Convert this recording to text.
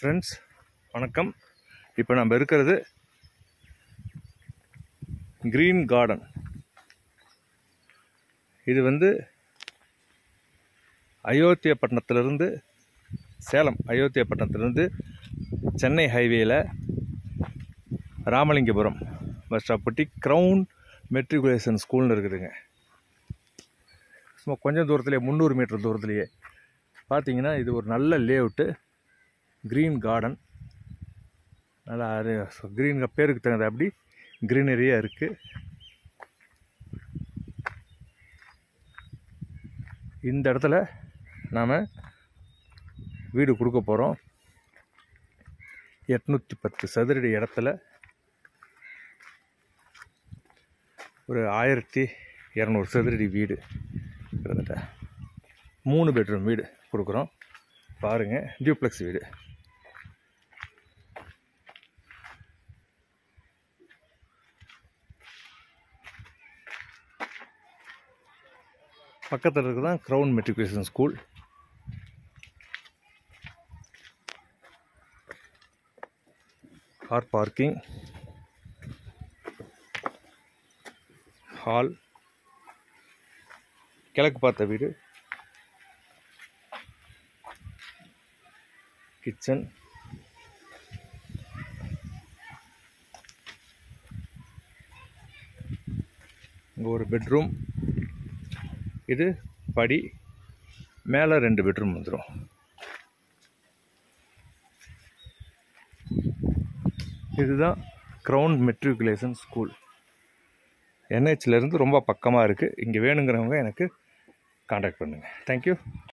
friends வணக்கம் இப்போ நம்ம இருக்கிறது க்ரீன் கார்டன் இது வந்து அயோத்தியப்பட்டினத்திலிருந்து சேலம் அயோத்தியப்பட்டினத்திலிருந்து சென்னை ஹைவேயில் ராமலிங்கபுரம் பஸ் ஸ்டாப் பட்டி க்ரௌன் மெட்ரிகுலேஷன் ஸ்கூல்னு இருக்குதுங்க சும்மா கொஞ்சம் தூரத்துலேயே முந்நூறு மீட்டர் தூரத்துலேயே பார்த்தீங்கன்னா இது ஒரு நல்ல லேஅவுட்டு க்ரீன் கார்டன் நல்லா அது க்ரீன் பேருக்கு தகுந்த அப்படி க்ரீனரியாக இருக்குது இந்த இடத்துல நாம் வீடு கொடுக்க போகிறோம் எட்நூற்றி பத்து சதுரடி இடத்துல ஒரு ஆயிரத்தி இரநூறு சதுரடி வீடு கிட்டத்தட்ட மூணு பெட்ரூம் வீடு கொடுக்குறோம் பாருங்கள் டியூப்ளெக்ஸ் வீடு பக்கத்தில் இருக்குது தான் crown matriculation school car parking hall கிழக்கு பார்த்த வீடு கிச்சன் இங்கே ஒரு பெட்ரூம் இது படி மேலே ரெண்டு பெட்ரூம் வந்துடும் இதுதான் க்ரௌன் மெட்ரிகுலேஷன் ஸ்கூல் என்ஹெச்லேருந்து ரொம்ப பக்கமாக இருக்குது இங்கே வேணுங்கிறவங்க எனக்கு காண்டாக்ட் பண்ணுங்கள் தேங்க்யூ